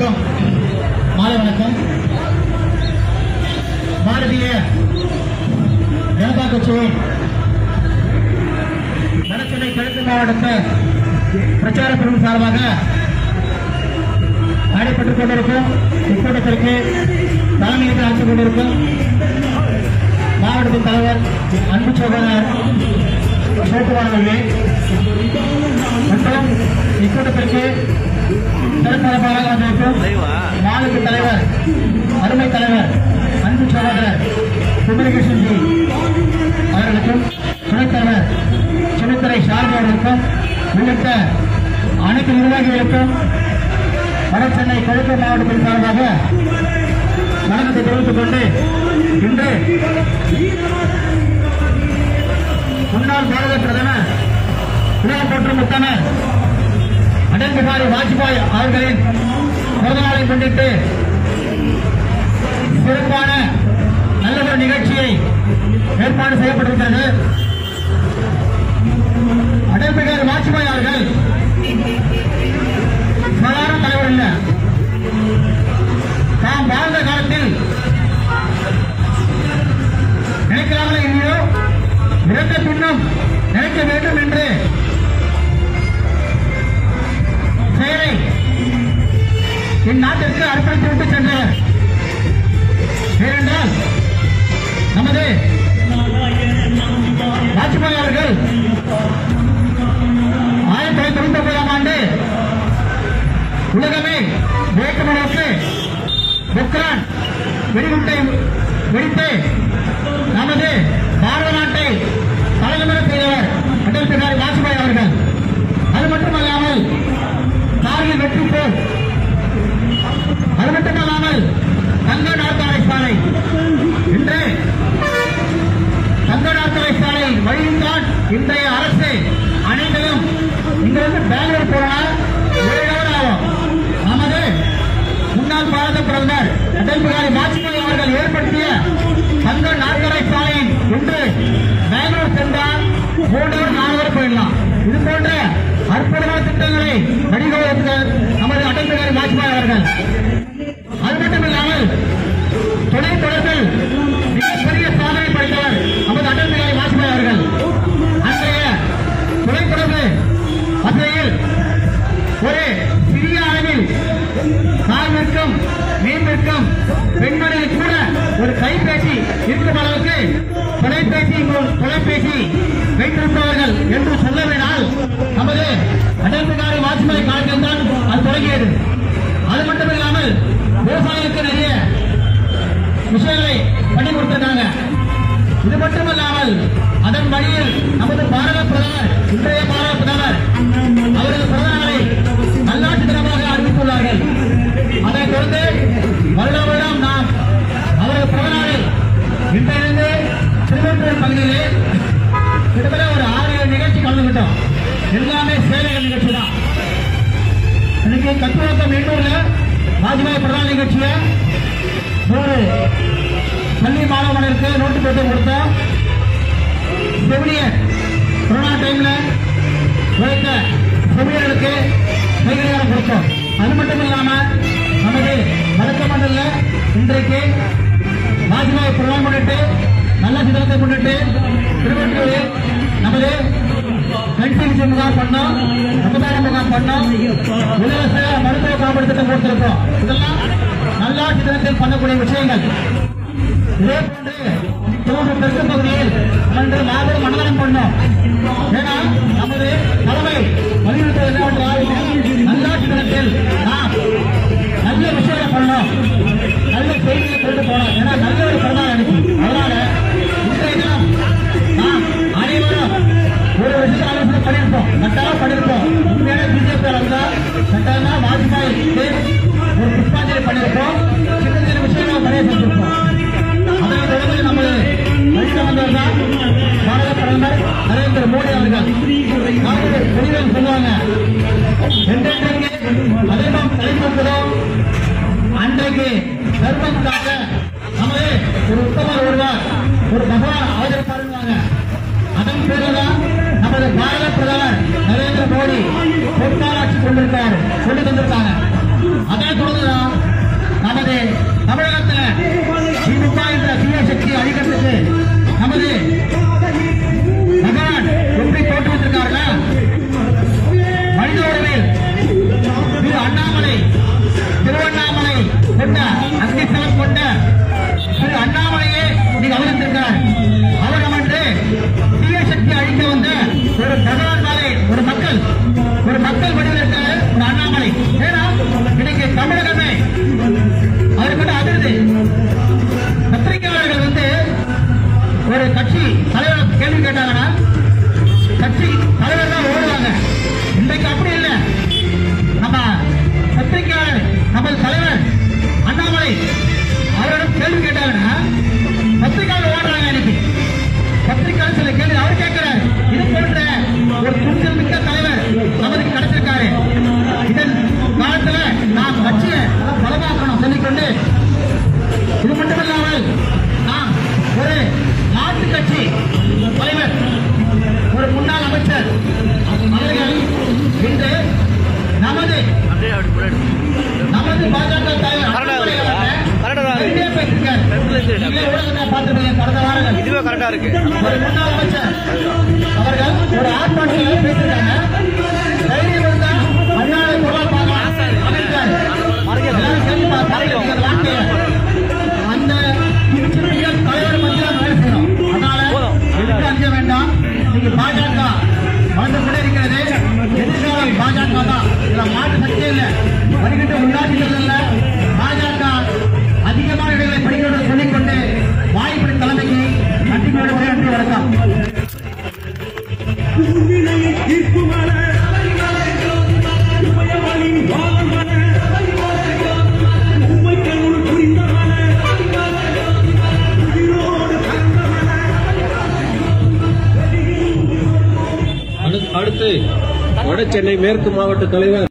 அனைவருக்கும் மாலை வணக்கம் பாரதிய ஜனதா கட்சியின் வடசென்னை கிழக்கு மாவட்ட பிரச்சார பிரிவு சார்பாக நடைபெற்றுக் கொண்டிருக்கும் இக்கூட்டத்திற்கு தலைமையேற்று ஆற்றிக் கொண்டிருக்கும் மாவட்டத்தின் தலைவர் அன்பு சோதனர் சோட்டுவானவர்களே மற்றும் இக்கூட்டத்திற்கு சிறப்பாக வந்திருக்கும் மாநில தலைவர் அருமை தலைவர் அன்பு சகோதரர் குமரகிருஷ்ணன் ஜி அவர்களுக்கும் துணைத் தலைவர் சின்னத்துறை சாரதி அவர்களுக்கும் உள்ளிட்ட அனைத்து நிர்வாகிகளுக்கும் வட சென்னை கிழக்கு மாவட்டத்தின் சார்பாக வணக்கத்தை தெரிவித்துக் கொண்டு இன்று முன்னாள் பாரத பிரதமர் உலக போற்றும் முத்தனர் அடல் பிகாரி வாஜ்பாய் அவர்களின் பிறந்த நாளை முன்னிட்டு சிறப்பான நல்ல ஒரு நிகழ்ச்சியை ஏற்பாடு செய்யப்பட்டிருக்கிறது அடல் பிகாரி வாஜ்பாய் அவர்கள் சாதாரண தலைவர் இல்ல தாம் வாழ்ந்த காலத்தில் நினைக்கிறார்களோ இல்லையோ இறந்த பின்னும் நினைக்க வேண்டும் என்று செயலை இந்நாட்டிற்கு அர்ப்பணித்து விட்டு சென்றவர் ஏனென்றால் நமது வாஜ்பாய் அவர்கள் ஆயிரத்தி தொள்ளாயிரத்தி தொண்ணூத்தி ஒன்பதாம் ஆண்டு உலகமே வேட்கமனோக்கு பொக்ரான் வெடிகுண்டை வெடித்து நமது பாரத நாட்டை தலைநிமிர செய்தவர் அடல் பிகாரி வாஜ்பாய் அவர்கள் அது மட்டுமல்லாமல் கார்கில் வெற்றி போர் அது மட்டுமல்லாமல் தங்க நாற்காலை சாலை இன்று தங்க நாற்காலை சாலை வழியில்தான் இன்றைய அரசு அனைத்தையும் இங்கிருந்து பெங்களூர் போனால் ஏழு hour ஆகும் நமது முன்னாள் பாரத பிரதமர் அடல் பிகாரி வாஜ்பாய் அவர்கள் ஏற்படுத்திய தங்க நாற்கரை சாலையின் இன்று பெங்களூர் சென்றால் மூன்று hour, நாலு hour போயிடலாம் இது போன்ற அற்புதமான திட்டங்களை வடிவமைத்த நமது அடல் பிகாரி வாஜ்பாய் அவர்கள் அது மட்டுமில்லாமல் துணை தொடர்பில் மிகப்பெரிய சாதனை படைத்தவர் நமது அடல் பிகாரி வாஜ்பாய் அவர்கள் அன்றைய துணை தொடர்பு வசதியில் ஒரு சிறிய அளவில் கால் விற்கும் மீன் விற்கும் பெண்மணிகள் கூட ஒரு கைபேசி இருக்கும் அளவுக்கு தொலைபேசி தொலைபேசி வைத்திருப்பவர்கள் என்று சொல்லவினால் நமது அடல் பிகாரி வாஜ்பாய் காலத்தில் தான் அது தொடங்கியது அது மட்டுமில்லாமல் விவசாயிகளுக்கு நிறைய விஷயங்களை பண்ணி கொடுத்திருக்காங்க இது மட்டுமல்லாமல் அதன் வழியில் நமது பாரத பிரதமர் இன்றைய பாரத பிரதமர் அவரது பிரதமரை நல்லாட்சி தினமாக அறிவித்துள்ளார்கள் அதைத் தொடர்ந்து வருட வருடம் நாம் அவரது பிரதமரை இன்றிலிருந்து திருவள்ளூர் பகுதியிலே கிட்டத்தட்ட ஒரு ஆறு ஏழு நிகழ்ச்சி கலந்துகிட்டோம் எல்லாமே சேவைகள் நிகழ்ச்சி தான் இன்னைக்கு கட்டுவாக்கம் எண்ணூர்ல வாஜ்பாய் பிரதான நிகழ்ச்சிய நூறு பள்ளி மாணவர்களுக்கு நோட்டு போட்டு கொடுத்தோம் செவிலியர் கொரோனா டைம்ல உழைத்த செவிலியர்களுக்கு கைகடிகாரம் கொடுத்தோம் அது மட்டும் இல்லாம நமது வடக்கு மண்டல இன்றைக்கு வாஜ்பாய் பிரதமர் முன்னிட்டு நல்ல சிதறத்தை முன்னிட்டு திருவள்ளூரில் நமது கண்டிங் முகாம் பண்ணோம் ரமதான முகாம் பண்ணோம் இலவச மருத்துவ காப்பீடு திட்டம் கொடுத்திருக்கோம் இதெல்லாம் நல்லாட்சி தினத்தில் பண்ணக்கூடிய விஷயங்கள் இதே போன்று தூண்டு தெற்கு பகுதியில் இன்று மாபெரும் மண்டலம் பண்ணோம் ஏன்னா நமது தலைமை வலியுறுத்தல் என்னவென்றால் நல்லாட்சி தினத்தில் நாம் நல்ல விஷயங்களை பண்ணோம் நல்ல செய்தியை கொண்டு போனோம் ஏன்னா நல்ல ஒரு பிரதான அனுப்பி அதனால இன்றைய தினம் நாம் அனைவரும் ஒரு விஷயத்தை ஆலோசனை பண்ணியிருப்போம் கட்டாயம் பண்ணியிருப்போம் உண்மையான பிஜேபி இருந்தா கட்டாயமா வாஜ்பாய்க்கு ஒரு புஷ்பாஞ்சலி பண்ணியிருப்போம் சின்ன சின்ன விஷயங்கள் நிறைய செஞ்சிருப்போம் அதனை தொடர்ந்து நமது வழியில் வந்தவர் தான் பாரத பிரதமர் நரேந்திர மோடி அவர்கள் நமது முடிவில் சொல்லுவாங்க என்றென்றைக்கு அதர்மம் தலைப்படுகிறோம் அன்றைக்கு தர்மத்துக்காக நமது ஒரு உத்தமர் வருவார் ஒரு பகவான் அவதரிப்பாருவாங்க அதன் பேருதான் நமது பாரத பிரதமர் நரேந்திர மோடி பொற்காலாட்சி கொண்டிருக்காரு சொல்லி தந்திருக்காங்க அதே தொடர்ந்து இங்க வந்து ஒரு பகவான் மாலை ஒரு மக்கள் ஒரு மக்கள் வடிவில் இருக்கிற ஒரு அண்ணாமலை ஏன்னா இன்னைக்கு தமிழகமே அவருக்கு வந்து அதிர்ந்து பத்திரிகையாளர்கள் வந்து ஒரு கட்சி தலைவர் கேள்வி கேட்டாங்கன்னா கட்சி தலைவர் தான் ஓடுவாங்க இன்றைக்கு அப்படி இல்லை நம்ம பத்திரிகையாளர் நம்ம தலைவர் அண்ணாமலை அவரிடம் கேள்வி கேட்டாங்கன்னா பத்திரிகையாளர் ஓடுறாங்க இன்னைக்கு பத்திரிகையாளர் சில கேள்வி அவர் கேட்கிறார் இது போன்ற ஒரு துணிச்சல் மிக்க தலைவர் நமக்கு கிடைச்சிருக்காரு இதன் காலத்துல நாம் கட்சியை பலமாக்கணும் சொல்லிக்கொண்டு இது மட்டுமல்லாமல் நாம் ஒரு மாற்று கட்சி தலைவர் ஒரு முன்னாள் அமைச்சர் அவர்கள் இன்று நமது நமது பாஜக தலைவர் கரெக்டா இருக்கு. கரெக்டா தான் இருக்கு. வெளியே பேசியிருக்காரு. நீங்களே ஊடகத்துல பார்த்திருப்பீங்க கடந்த வாரங்கள் இதுவே கரெக்டா இருக்கு ஒரு முன்னாள் அமைச்சர் அவர்கள் ஒரு ஆர்ப்பாட்டத்தில் பேசியிருக்காங்க தைரியம் இருந்தா அண்ணாவை குரல் பார்க்கலாம் அமைச்சர் எல்லாரும் கேள்வி பா- பார்த்திருப்பீங்க அந்த வார்த்தையை. அந்த திருச்சிற்றம்பல தலைவர் மத்தியில் வேலை செய்யணும் அதனால எதுக்கு அஞ்ச வேண்டாம் நீங்க பாஜக வளர்ந்து கொண்டே இருக்கிறது எதிர்காலம் பாஜக தான் இதுல மாற்று சக்தியே இல்லை வருகின்ற உள்ளாட்சி தேர்தலில் பாஜக அதிகமான இடங்களை படிக்கிறது சொல்லிக்கொண்டு வாய்ப்படி தலைமைக்கு நன்றியோடு உரையாற்றி வணக்கம் அடுத்து வட சென்னை மேற்கு மாவட்ட தலைவர்